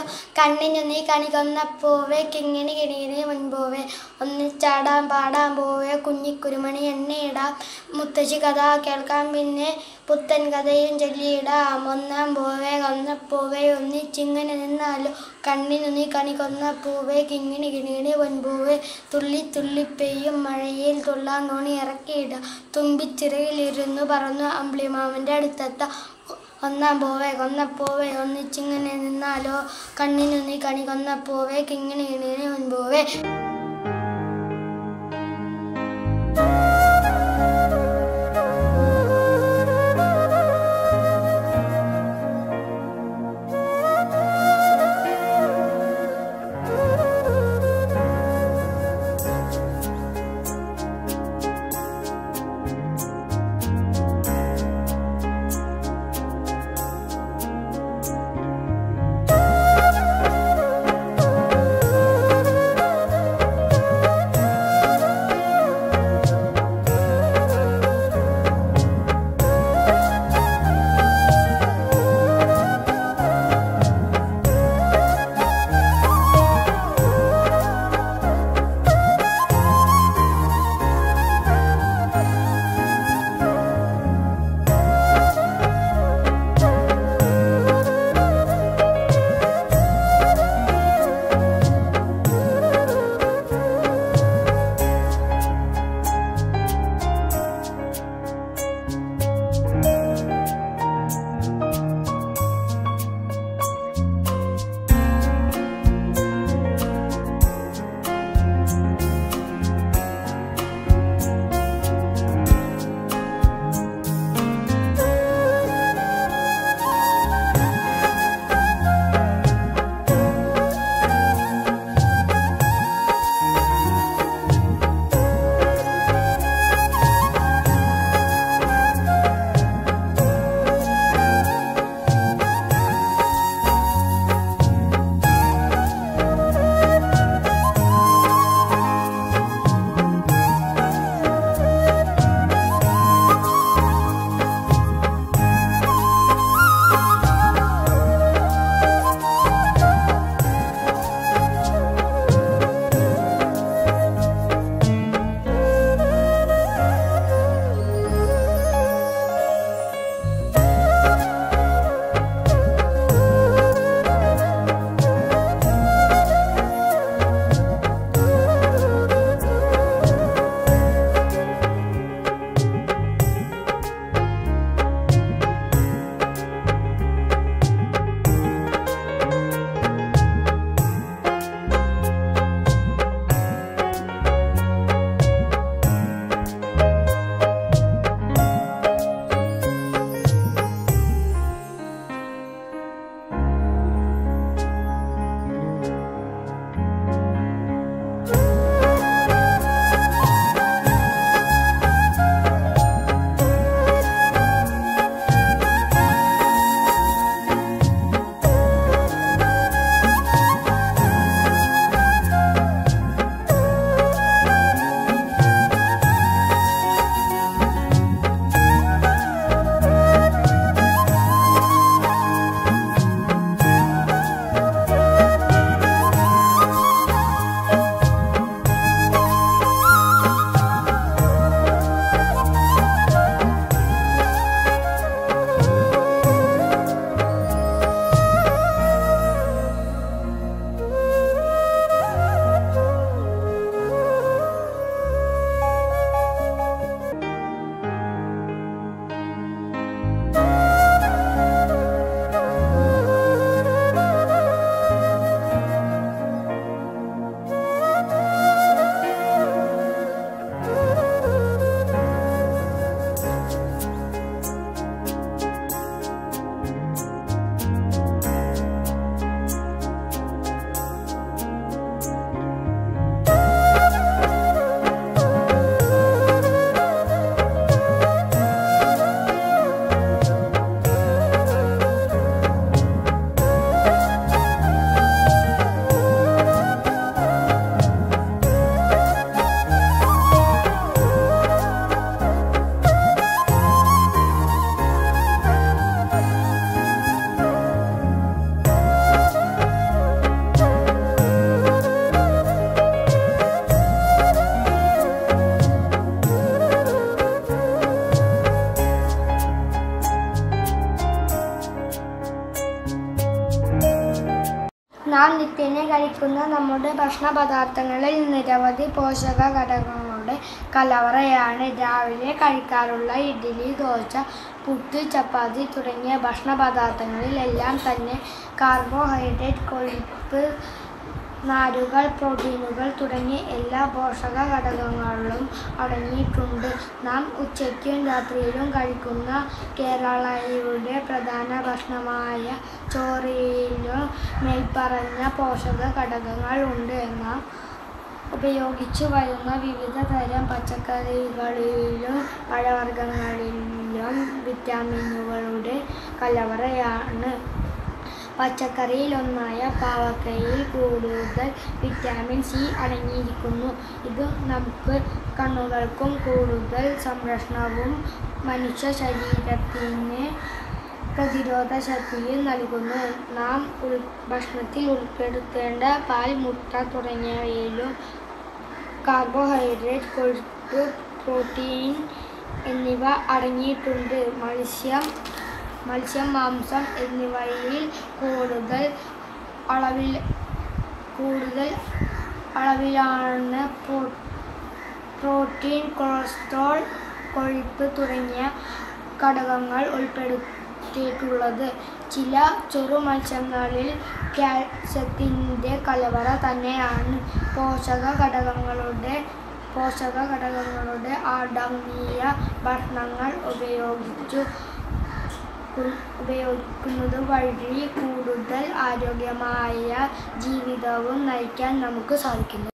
കണ്ണിനു നീ കണി കൊന്നപ്പോവേ കിങ്ങിണി കിണികിണി മുൻപോവേ ഒന്നിച്ചാടാൻ പാടാൻ പോവേ കുഞ്ഞിക്കുരുമണി എണ്ണയിടാം മുത്തശ്ശി കഥ കേൾക്കാം പിന്നെ പുത്തൻ കഥയും ചൊല്ലിയിടാം ഒന്നാം പോവേ കൊന്നപ്പോവേ ഒന്നിച്ചിങ്ങനെ നിന്നാലോ കണ്ണിനു നീ കണി കൊന്നപ്പോവേ കിങ്ങിണി കിണികിണി പൊൻപോവേ തുള്ളി തുള്ളി പെയ്യും മഴയിൽ തുള്ളാൻ തോണി ഇറക്കിയിടാം തുമ്പിച്ചിറയിലിരുന്നു പറന്നു അമ്പിളിമാമൻ്റെ അടുത്തെത്താം ഒന്നാം പോവേ കൊന്നപ്പോവേ ഒന്നിച്ചിങ്ങനെ നിന്നാലോ കണ്ണിനു നീ കണി കൊന്നപ്പോവേ കിങ്ങിണി കിണികിണി മുൻപോവേ നാം നിത്യേന കഴിക്കുന്ന നമ്മുടെ ഭക്ഷണ പദാർത്ഥങ്ങളിൽ നിരവധി പോഷക ഘടകങ്ങളുടെ കലവറയാണ് രാവിലെ കഴിക്കാറുള്ള ഇഡ്ഡലി ദോശ പുട്ട് ചപ്പാത്തി തുടങ്ങിയ ഭക്ഷണ പദാർത്ഥങ്ങളിലെല്ലാം തന്നെ കാർബോഹൈഡ്രേറ്റ് കൊഴുപ്പ് നാരുകൾ പ്രോട്ടീനുകൾ തുടങ്ങിയ എല്ലാ പോഷക ഘടകങ്ങളും അടങ്ങിയിട്ടുണ്ട് നാം ഉച്ചയ്ക്കും രാത്രിയിലും കഴിക്കുന്ന കേരളീയരുടെ പ്രധാന ഭക്ഷണമായ ചോറിലും മേൽപ്പറഞ്ഞ പോഷക ഘടകങ്ങൾ ഉണ്ട് നാം ഉപയോഗിച്ചു വരുന്ന വിവിധ തരം പച്ചക്കറികളിലും പഴവർഗ്ഗങ്ങളിലും വിറ്റാമിനുകളുടെ കലവറയാണ് പച്ചക്കറിയിലൊന്നായ പാവക്കയിൽ കൂടുതൽ വിറ്റാമിൻ സി അടങ്ങിയിരിക്കുന്നു ഇത് നമുക്ക് കണ്ണുകൾക്കും കൂടുതൽ സംരക്ഷണവും മനുഷ്യ ശരീരത്തിന് പ്രതിരോധ ശക്തിയും നൽകുന്നു നാം ഉൾ ഭക്ഷണത്തിൽ ഉൾപ്പെടുത്തേണ്ട പാൽ മുട്ട തുടങ്ങിയവയിലും കാർബോഹൈഡ്രേറ്റ് കൊഴുപ്പ് പ്രോട്ടീൻ എന്നിവ അടങ്ങിയിട്ടുണ്ട് മത്സ്യം മത്സ്യം മാംസം എന്നിവയിൽ കൂടുതൽ അളവിൽ കൂടുതൽ അളവിലാണ് പ്രോ- പ്രോട്ടീൻ കൊളസ്ട്രോൾ കൊഴുപ്പ് തുടങ്ങിയ ഘടകങ്ങൾ ഉൾപ്പെടുത്തിയിട്ടുള്ളത് ചില ചെറു മത്സ്യങ്ങളിൽ കാൽസ്യത്തിൻ്റെ കലവറ തന്നെയാണ് പോഷക ഘടകങ്ങളുടെ പോഷക ഘടകങ്ങളുടെ അടങ്ങിയ ഭക്ഷണങ്ങൾ ഉപയോഗിച്ചു ഉൾ- ഉപയോഗിക്കുന്നത് വഴി കൂടുതൽ ആരോഗ്യമായ ജീവിതവും നയിക്കാൻ നമുക്ക് സാധിക്കുന്നു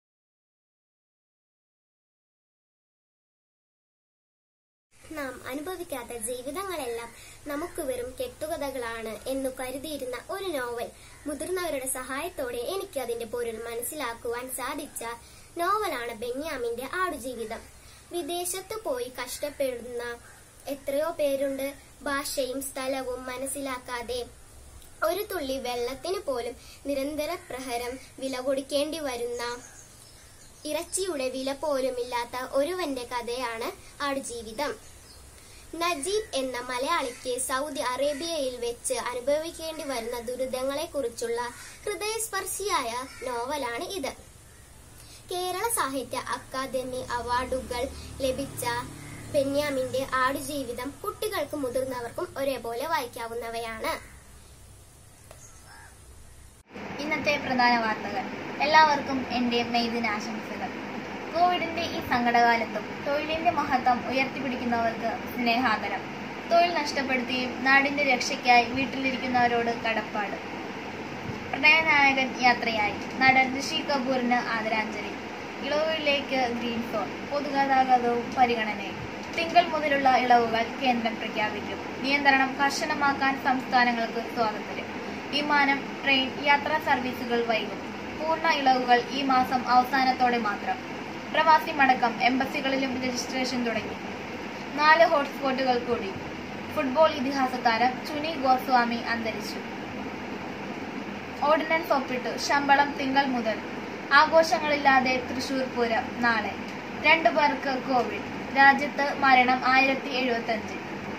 നാം അനുഭവിക്കാത്ത ജീവിതങ്ങളെല്ലാം നമുക്ക് വെറും കെട്ടുകഥകളാണ് എന്നു കരുതിയിരുന്ന ഒരു നോവൽ മുതിർന്നവരുടെ സഹായത്തോടെ എനിക്ക് അതിന്റെ പൊരുൾ മനസ്സിലാക്കുവാൻ സാധിച്ച നോവലാണ് ബെന്യാമിന്റെ ആടുജീവിതം വിദേശത്ത് പോയി കഷ്ടപ്പെടുന്ന എത്രയോ പേരുണ്ട് ഭാഷയും സ്ഥലവും മനസ്സിലാക്കാതെ ഒരു തുള്ളി വെള്ളത്തിന് പോലും നിരന്തര പ്രഹരം വില കൊടുക്കേണ്ടി വരുന്ന ഇറച്ചിയുടെ വില പോലുമില്ലാത്ത ഒരുവന്റെ കഥയാണ് ആടുജീവിതം നജീബ് എന്ന മലയാളിക്ക് സൗദി അറേബ്യയിൽ വെച്ച് അനുഭവിക്കേണ്ടി വരുന്ന ദുരിതങ്ങളെക്കുറിച്ചുള്ള ഹൃദയസ്പർശിയായ നോവലാണ് ഇത് കേരള സാഹിത്യ അക്കാദമി അവാർഡുകൾ ലഭിച്ച ബെന്യാമിന്റെ ആടുജീവിതം കുട്ടികൾക്കും മുതിർന്നവർക്കും ഒരേപോലെ വായിക്കാവുന്നവയാണ് ഇന്നത്തെ പ്രധാന വാർത്തകൾ എല്ലാവർക്കും എൻ്റെ മെയ്ദിനാശംസകൾ കോവിഡിന്റെ ഈ സങ്കടകാലത്തും തൊഴിലിന്റെ മഹത്വം ഉയർത്തിപ്പിടിക്കുന്നവർക്ക് സ്നേഹാദരം തൊഴിൽ നഷ്ടപ്പെടുത്തിയും നാടിന്റെ രക്ഷയ്ക്കായി വീട്ടിലിരിക്കുന്നവരോട് കടപ്പാട് പ്രണയനായകൻ യാത്രയായി നടൻ ഋഷി കപൂറിന് ആദരാഞ്ജലി ഇളവുകളിലേക്ക് ഗ്രീൻ സോൺ പൊതുഗതാഗതവും പരിഗണനയും തിങ്കൾ മുതലുള്ള ഇളവുകൾ കേന്ദ്രം പ്രഖ്യാപിക്കും നിയന്ത്രണം കർശനമാക്കാൻ സംസ്ഥാനങ്ങൾക്ക് സ്വാതന്ത്ര്യം വിമാനം ട്രെയിൻ യാത്രാ സർവീസുകൾ വൈകും പൂർണ്ണ ഇളവുകൾ ഈ മാസം അവസാനത്തോടെ മാത്രം പ്രവാസി മടക്കം എംബസികളിലും രജിസ്ട്രേഷൻ തുടങ്ങി നാല് ഹോട്ട്സ്പോട്ടുകൾ കൂടി ഫുട്ബോൾ ഇതിഹാസ താരം ചുനി ഗോസ്വാമി അന്തരിച്ചു ഓർഡിനൻസ് ഒപ്പിട്ടു ശമ്പളം തിങ്കൾ മുതൽ ആഘോഷങ്ങളില്ലാതെ തൃശൂർ പൂരം നാളെ രണ്ടു പേർക്ക് കോവിഡ് രാജ്യത്ത് മരണം ആയിരത്തി എഴുപത്തി അഞ്ച്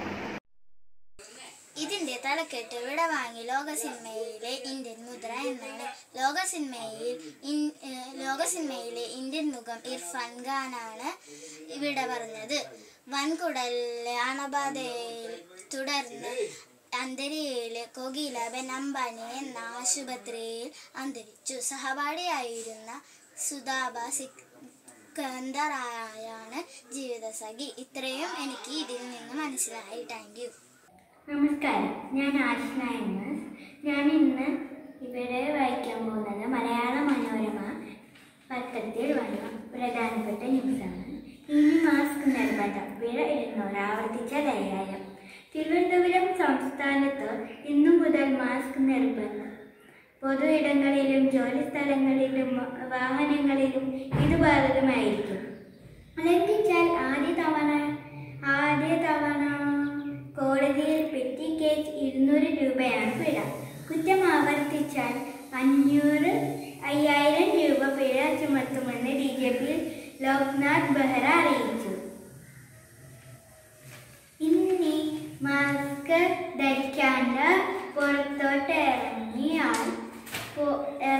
ഇതിന്റെ തലക്കെട്ട് വിട വാങ്ങി ലോക സിനിമയിലെ ഇന്ത്യൻ മുദ്ര എന്നാണ് ലോക സിനിമയിൽ ഇൻ- ഏഹ് ലോക സിനിമയിലെ ഇന്ത്യൻ മുഖം ഇർഫാൻ ഖാനാണ് വിട പറഞ്ഞത് വൻകുടലിലെ അണബാധയിൽ തുടർന്ന് അന്തരിയിലെ കൊഗില ബെൻ അംബാനി എന്ന ആശുപത്രിയിൽ അന്തരിച്ചു സഹപാഠിയായിരുന്ന സുധാബ സിക്കന്ദറായാണ് ജീവിതസഖി ഇത്രയും എനിക്ക് ഇതിൽ നിന്ന് മനസ്സിലായി താങ്ക് യു നമസ്കാരം ഞാൻ ആഷ്ന എം എസ് ഞാൻ ഇന്ന് ഇവിടെ വായിക്കാൻ പോകുന്നത് മലയാള മനോരമ പത്രത്തിൽ വന്ന പ്രധാനപ്പെട്ട ന്യൂസാണ് ഇനി മാസ്ക് നിർബന്ധം വില ഇരുന്നൂറ് ആവർത്തിച്ച കൈകാര്യം തിരുവനന്തപുരം സംസ്ഥാനത്ത് ഇന്നു മുതൽ മാസ്ക് നിർബന്ധം പൊതു ഇടങ്ങളിലും ജോലി സ്ഥലങ്ങളിലും വാഹനങ്ങളിലും ഇത് ബാധകമായിരിക്കും ലംഘിച്ചാൽ ആദ്യ തവണ ആദ്യ തവണ കോടതിയിൽ പെറ്റി കേസ് ഇരുന്നൂറ് രൂപയാണ് പിഴ കുറ്റം ആവർത്തിച്ചാൽ അഞ്ഞൂറ് അയ്യായിരം രൂപ പിഴ ചുമത്തുമെന്ന് D G P Loknath Behra അറിയിച്ചു ഇനി മാസ്ക് ധരിക്കാണ്ട് പുറത്തോട്ട് ഇറങ്ങിയാൽ പോ-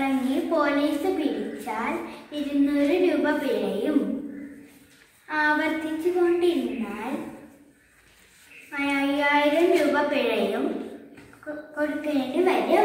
ഇരുന്നൂറ് രൂപ പിഴയും ആവർത്തിച്ചു കൊണ്ടിരുന്നാൽ അയ്യായിരം രൂപ പിഴയും കൊ- കൊടുക്കേണ്ടി വരും